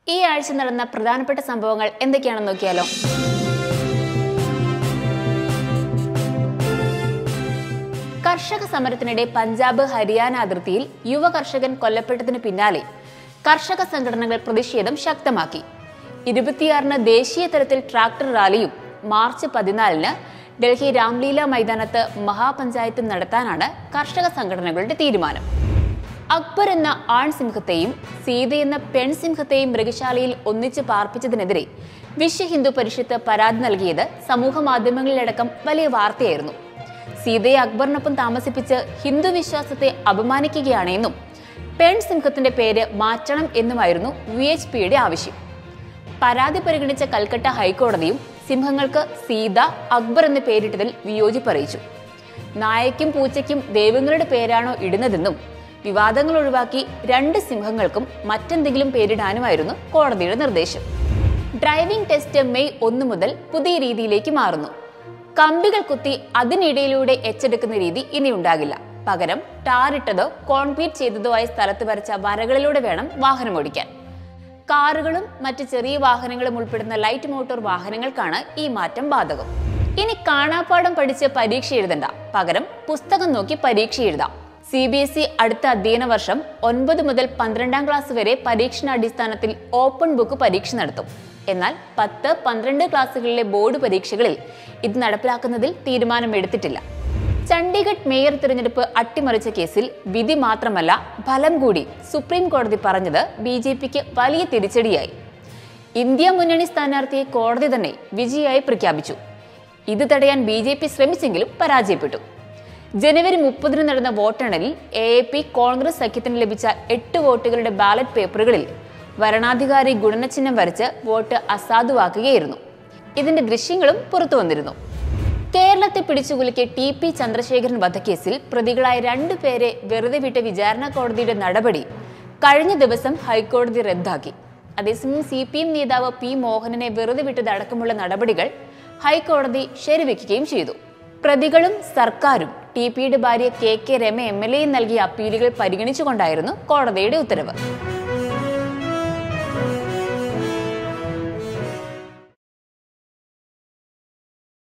ഈ ആഴ്ച നടന്ന പ്രധാനപ്പെട്ട സംഭവങ്ങൾ എന്തൊക്കെയാണെന്ന് നോക്കിയാലോ കർഷക സമരത്തിനിടെ പഞ്ചാബ് ഹരിയാന അതിർത്തിയിൽ യുവ കർഷകൻ കൊല്ലപ്പെട്ടതിന് പിന്നാലെ കർഷക സംഘടനകൾ പ്രതിഷേധം ശക്തമാക്കി ഇരുപത്തിയാറിന് ദേശീയ തലത്തിൽ ട്രാക്ടർ റാലിയും മാർച്ച് പതിനാലിന് ഡൽഹി രാംലീല മൈതാനത്ത് മഹാപഞ്ചായത്തും നടത്താനാണ് കർഷക സംഘടനകളുടെ തീരുമാനം അക്ബർ എന്ന ആൺസിംഹത്തെയും സീത എന്ന പെൺസിംഹത്തെയും മൃഗശാലയിൽ ഒന്നിച്ച് പാർപ്പിച്ചതിനെതിരെ വിശ്വ ഹിന്ദു പരിഷത്ത് പരാതി നൽകിയത് സമൂഹ മാധ്യമങ്ങളിലടക്കം വലിയ വാർത്തയായിരുന്നു സീതയെ അക്ബറിനൊപ്പം താമസിപ്പിച്ച് ഹിന്ദു വിശ്വാസത്തെ അപമാനിക്കുകയാണെന്നും പെൺസിംഹത്തിന്റെ പേര് മാറ്റണം എന്നുമായിരുന്നു വി എച്ച് പിയുടെ ആവശ്യം പരാതി പരിഗണിച്ച കൽക്കട്ട ഹൈക്കോടതിയും സിംഹങ്ങൾക്ക് സീത അക്ബർ എന്ന് പേരിട്ടതിൽ വിയോജിപ്പ് അറിയിച്ചു നായയ്ക്കും പൂച്ചയ്ക്കും ദൈവങ്ങളുടെ പേരാണോ ഇടുന്നതെന്നും വിവാദങ്ങൾ ഒഴിവാക്കി രണ്ട് സിംഹങ്ങൾക്കും മറ്റെന്തെങ്കിലും പേരിടാനുമായിരുന്നു കോടതിയുടെ നിർദ്ദേശം ഡ്രൈവിംഗ് ടെസ്റ്റ് മെയ് ഒന്ന് മുതൽ പുതിയ രീതിയിലേക്ക് മാറുന്നു കമ്പികൾ കുത്തി അതിനിടയിലൂടെ എച്ചെടുക്കുന്ന രീതി ഇനി ഉണ്ടാകില്ല പകരം ടാറിട്ടതോ കോൺക്രീറ്റ് ചെയ്തതോ ആയ സ്ഥലത്ത് വരച്ച വരകളിലൂടെ വേണം വാഹനം ഓടിക്കാൻ കാറുകളും മറ്റ് ചെറിയ വാഹനങ്ങളും ഉൾപ്പെടുന്ന ലൈറ്റ് മോട്ടോർ വാഹനങ്ങൾക്കാണ് ഈ മാറ്റം ബാധകം ഇനി കാണാപ്പാടം പഠിച്ച് പരീക്ഷ എഴുതണ്ട പകരം പുസ്തകം നോക്കി പരീക്ഷ എഴുതാം സി ബി എസ് ഇ അടുത്ത അധ്യയന വർഷം ഒൻപത് മുതൽ പന്ത്രണ്ടാം ക്ലാസ് വരെ പരീക്ഷണാടിസ്ഥാനത്തിൽ ഓപ്പൺ ബുക്ക് പരീക്ഷ നടത്തും എന്നാൽ പത്ത് പന്ത്രണ്ട് ക്ലാസ്സുകളിലെ ബോർഡ് പരീക്ഷകളിൽ ഇത് നടപ്പിലാക്കുന്നതിൽ തീരുമാനമെടുത്തിട്ടില്ല ചണ്ഡീഗഡ് മേയർ തിരഞ്ഞെടുപ്പ് അട്ടിമറിച്ച കേസിൽ വിധി മാത്രമല്ല ഫലം കൂടി സുപ്രീം കോടതി പറഞ്ഞത് ബി ജെ പിക്ക് വലിയ തിരിച്ചടിയായി ഇന്ത്യ മുന്നണി സ്ഥാനാർത്ഥിയെ കോടതി തന്നെ വിജയിയായി പ്രഖ്യാപിച്ചു ഇത് തടയാൻ ബി ജെ പി ശ്രമിച്ചെങ്കിലും പരാജയപ്പെട്ടു ജനുവരി മുപ്പതിന് നടന്ന വോട്ടെണ്ണലിൽ എ എ പി കോൺഗ്രസ് സഖ്യത്തിന് ലഭിച്ച എട്ട് വോട്ടുകളുടെ ബാലറ്റ് പേപ്പറുകളിൽ വരണാധികാരി ഗുണനചിഹ്നം വരച്ച് വോട്ട് അസാധുവാക്കുകയായിരുന്നു ഇതിന്റെ ദൃശ്യങ്ങളും പുറത്തു വന്നിരുന്നു കേരളത്തെ പിടിച്ചുകുലുക്കിയ ടി പി ചന്ദ്രശേഖരൻ വധക്കേസിൽ പ്രതികളായ രണ്ടുപേരെ വെറുതെ വിട്ട വിചാരണ കോടതിയുടെ നടപടി കഴിഞ്ഞ ദിവസം ഹൈക്കോടതി റദ്ദാക്കി അതേസമയം സി പി എം നേതാവ് പി മോഹനനെ വെറുതെ വിട്ടതടക്കമുള്ള നടപടികൾ ഹൈക്കോടതി ശരിവെക്കുകയും ചെയ്തു പ്രതികളും സർക്കാരും ടി പിയുടെ ഭാര്യ K K Rama M L എയും നൽകിയ അപ്പീലുകൾ പരിഗണിച്ചുകൊണ്ടായിരുന്നു കോടതിയുടെ ഉത്തരവ്